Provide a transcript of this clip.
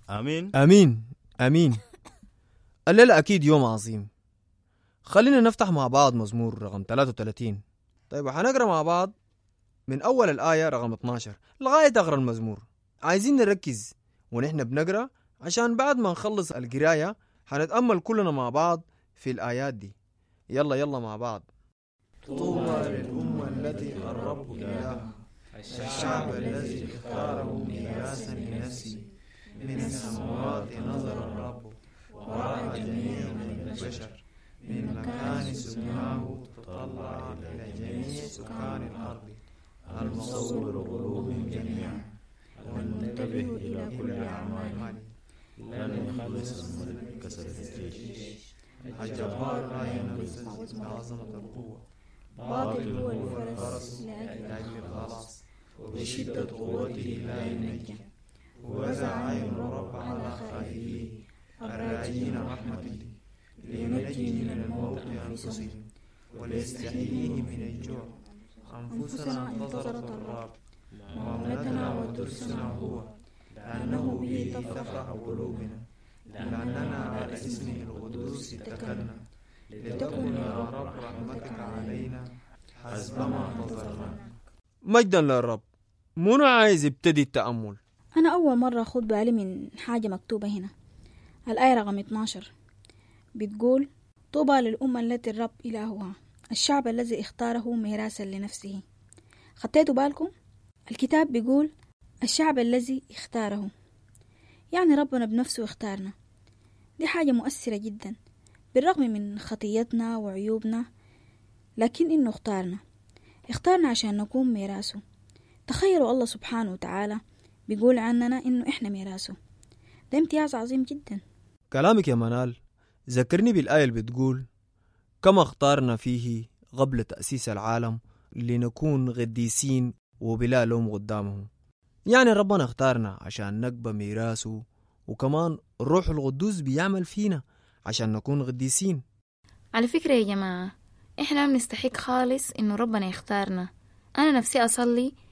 امين امين امين الليله اكيد يوم عظيم خلينا نفتح مع بعض مزمور رقم 33 طيب حنقرا مع بعض من اول الايه رقم 12 لغايه اخر المزمور عايزين نركز ونحن بنقرا عشان بعد ما نخلص القرايه حنتامل كلنا مع بعض في الايات دي يلا يلا مع بعض طوبى للأمة التي الرب إلهها الشعب الذي اختاره ميراثا لنفسه من السماوات نظر الرب ورأى جميع من البشر من مكان سكناه تطلع إلى جميع سكان الأرض المصور قلوبهم جميعا والمنتبه إلى كل أعمالهم لن يخلص الملك كسر الجيش الجبار لا ينفذ بعظمة القوة باطل هو الفرس لأجل الخلاص وبشدة قوته لا ينجي ووزع عين الرب على خائفيه الراجين رحمته لينجي من الموت أنفسهم وليستحييه من الجوع أنفسنا انتظرت الرب معاملتنا وترسنا هو لأنه به تفرح قلوبنا لأننا على اسمه القدوس اتكلنا لتكن يا رب رحمتك علينا حسب ما انتظرنا مجدا للرب منو عايز يبتدي التأمل أنا أول مرة أخد بالي من حاجة مكتوبة هنا الآية رقم 12 بتقول طوبى للأمة التي الرب إلهها الشعب الذي اختاره ميراثا لنفسه خطيتوا بالكم؟ الكتاب بيقول الشعب الذي اختاره يعني ربنا بنفسه اختارنا دي حاجة مؤثرة جدا بالرغم من خطيتنا وعيوبنا لكن إنه اختارنا اختارنا عشان نكون ميراثه تخيلوا الله سبحانه وتعالى بيقول عننا إنه إحنا ميراثه ده امتياز عظيم جدا كلامك يا منال ذكرني بالآية اللي بتقول كما اختارنا فيه قبل تأسيس العالم لنكون قديسين وبلا لوم قدامه يعني ربنا اختارنا عشان نقبى ميراثه وكمان الروح القدوس بيعمل فينا عشان نكون قديسين على فكرة يا جماعة إحنا بنستحق خالص إنه ربنا يختارنا أنا نفسي أصلي